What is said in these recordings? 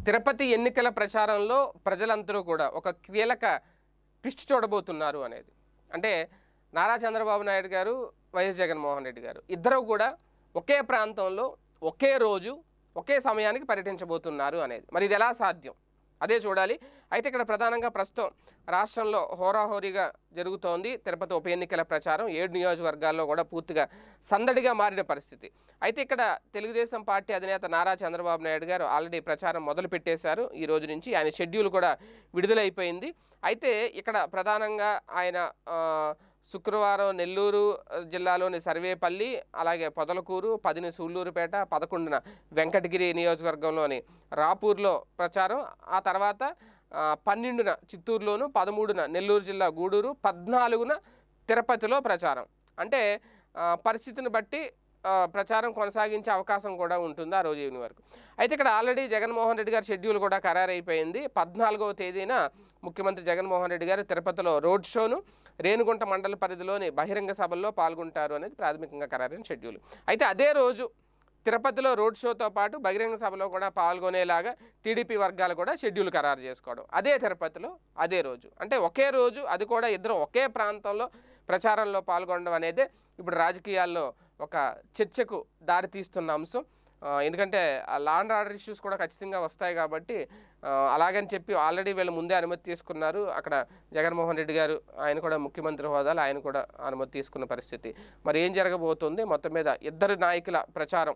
తిరుపతి ఎన్నికల ప్రచారంలో ప్రజలందరూ కూడా ఒక కీలక ట్విస్ట్ చూడబోతున్నారు అనేది అంటే నారా చంద్రబాబు నాయుడు గారు వైఎస్ జగన్మోహన్ రెడ్డి గారు ఇద్దరు కూడా ఒకే ప్రాంతంలో ఒకే రోజు ఒకే సమయానికి పర్యటించబోతున్నారు అనేది మరి ఇది ఎలా సాధ్యం అదే చూడాలి అయితే ఇక్కడ ప్రధానంగా ప్రస్తుతం రాష్ట్రంలో హోరాహోరీగా జరుగుతోంది తిరుపతి ఉప ఎన్నికల ప్రచారం ఏడు నియోజకవర్గాల్లో కూడా పూర్తిగా సందడిగా మారిన పరిస్థితి అయితే ఇక్కడ తెలుగుదేశం పార్టీ అధినేత నారా చంద్రబాబు నాయుడు గారు ఆల్రెడీ ప్రచారం మొదలు పెట్టేశారు ఈ రోజు నుంచి ఆయన షెడ్యూల్ కూడా విడుదలైపోయింది అయితే ఇక్కడ ప్రధానంగా ఆయన ఆ, శుక్రవారం నెల్లూరు జిల్లాలోని సర్వేపల్లి అలాగే పొదలకూరు పదిని సూళ్ళూరుపేట పదకొండున వెంకటగిరి నియోజకవర్గంలోని రాపూర్లో ప్రచారం ఆ తర్వాత ఆ, పన్నెండున చిత్తూరులోను పదమూడున నెల్లూరు జిల్లా గూడూరు పద్నాలుగున తిరుపతిలో ప్రచారం అంటే ఆ, పరిస్థితిని బట్టి ఆ, ప్రచారం కొనసాగించే అవకాశం కూడా ఉంటుంది ఆ రోజు ఈవినింగ్ వరకు అయితే ఇక్కడ ఆల్రెడీ జగన్మోహన్ రెడ్డి గారి షెడ్యూల్ కూడా ఖరారైపోయింది పద్నాలుగవ తేదీన ముఖ్యమంత్రి జగన్మోహన్ రెడ్డి గారు తిరుపతిలో రోడ్ షోను రేణుగుంట మండల పరిధిలోని బహిరంగ సభల్లో పాల్గొంటారు అనేది ప్రాథమికంగా ఖరారైన షెడ్యూల్ అయితే అదే రోజు తిరుపతిలో రోడ్ షోతో పాటు బహిరంగ సభలో కూడా పాల్గొనేలాగా టీడీపీ వర్గాలు కూడా షెడ్యూల్ ఖరారు చేసుకోవడం అదే తిరుపతిలో అదే రోజు అంటే ఒకే రోజు అది కూడా ఇద్దరు ఒకే ప్రాంతంలో ప్రచారంలో పాల్గొనడం అనేది ఇప్పుడు రాజకీయాల్లో ఒక చర్చకు దారితీస్తున్న అంశం ఆ, ఎందుకంటే ఆ లా అండ్ ఆర్డర్ ఇష్యూస్ కూడా ఖచ్చితంగా వస్తాయి కాబట్టి ఆ, అలాగని చెప్పి ఆల్రెడీ వీళ్ళు ముందే అనుమతి తీసుకున్నారు అక్కడ జగన్మోహన్ రెడ్డి గారు ఆయన కూడా ముఖ్యమంత్రి హోదాలో ఆయన కూడా అనుమతి తీసుకున్న పరిస్థితి మరి ఏం జరగబోతోంది మొత్తం మీద ఇద్దరు నాయకుల ప్రచారం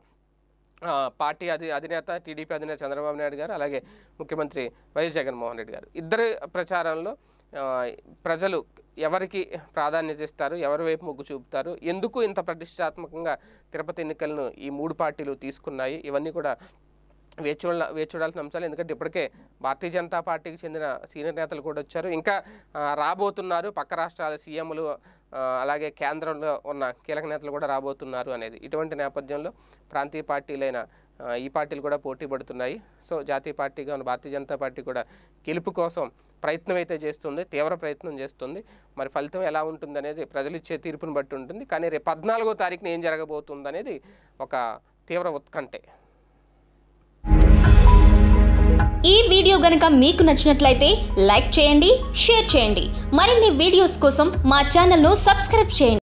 ఆ, పార్టీ అధి అధినేత టీడీపీ అధినేత చంద్రబాబు నాయుడు గారు అలాగే ముఖ్యమంత్రి వైఎస్ జగన్మోహన్ రెడ్డి గారు ఇద్దరు ప్రచారంలో ఆ, ప్రజలు ఎవరికి ప్రాధాన్యత ఇస్తారు ఎవరి వైపు మొగ్గు చూపుతారు ఎందుకు ఇంత ప్రతిష్టాత్మకంగా తిరుపతి ఎన్నికలను ఈ మూడు పార్టీలు తీసుకున్నాయి ఇవన్నీ కూడా వేచి చూడ వేచి చూడాల్సిన అంశాలు ఎందుకంటే ఇప్పటికే భారతీయ జనతా పార్టీకి చెందిన సీనియర్ నేతలు కూడా వచ్చారు ఇంకా ఆ, రాబోతున్నారు పక్క రాష్ట్రాల సీఎంలు ఆ, అలాగే కేంద్రంలో ఉన్న కీలక నేతలు కూడా రాబోతున్నారు అనేది ఇటువంటి నేపథ్యంలో ప్రాంతీయ పార్టీలైన ఆ, ఈ పార్టీలు కూడా పోటీ పడుతున్నాయి సో జాతీయ పార్టీగా ఉన్న భారతీయ జనతా పార్టీ కూడా గెలుపు కోసం ప్రయత్నం అయితే చేస్తుంది తీవ్ర ప్రయత్నం చేస్తుంది మరి ఫలితం ఎలా ఉంటుంది అనేది ప్రజలు ఇచ్చే తీర్పును బట్టి ఉంటుంది కానీ రేపు పద్నాలుగో తారీఖున ఏం జరగబోతుంది అనేది ఒక తీవ్ర ఉత్కంఠే ఈ వీడియో గనుక మీకు నచ్చినట్లయితే లైక్ చేయండి షేర్ చేయండి మరిన్ని వీడియోస్ కోసం మా ఛానల్ను సబ్స్క్రైబ్ చేయండి